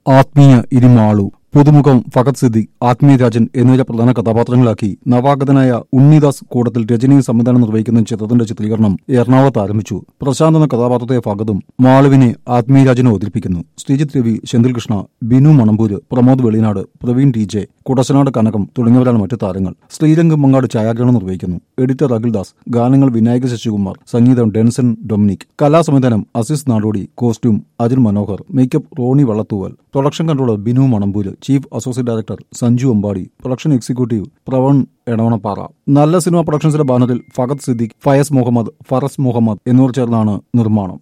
ആത്മീയ ഇരിമാളു പുതുമുഖം ഫഹദ് സിദ്ദിഖ് ആത്മീയ രാജൻ എന്നിവരെ പ്രധാന കഥാപാത്രങ്ങളാക്കി നവാഗതനായ ഉണ്ണിദാസ് കൂടത്തിൽ രജനിയും സംവിധാനം നിർവഹിക്കുന്ന ചിത്രത്തിന്റെ ചിത്രീകരണം എറണാകുളത്ത് ആരംഭിച്ചു പ്രശാന്ത് എന്ന കഥാപാത്രത്തെ ഫഹദും മാളുവിനെ ആത്മീയ രാജനും അവതരിപ്പിക്കുന്നു ശ്രീജിത്ത് രവി സെന്തിൽ കൃഷ്ണ ബിനു മണമ്പൂര് പ്രമോദ് വെളിനാട് പ്രവീൺ ടി ജെ കുടശനാട് കനകം തുടങ്ങിയവരാണ് മറ്റു താരങ്ങൾ ശ്രീരംഗം മങ്ങാട് ഛായാഗ്രഹണം നിർവഹിക്കുന്നു എഡിറ്റർ അഖിൽദാസ് ഗാനങ്ങൾ വിനായക ശശികുമാർ സംഗീതം ഡെൻസൺ ഡൊമിനിക് കലാസംവിധാനം Azees Nadodi costume Ajil Manohar makeup Roni Vallathooval production controller Binu Manamboor chief associate director Sanju Ambadi production executive Pravan Edavanappara നല്ല സിനിമ പ്രൊഡക്ഷൻസിന്റെ ബാനറിൽ ഫഹദ് സിദ്ദിഖ് ഫയസ് മുഹമ്മദ് ഫറസ് മുഹമ്മദ് എന്നിവർ ചേർന്നാണ് നിർമ്മാണം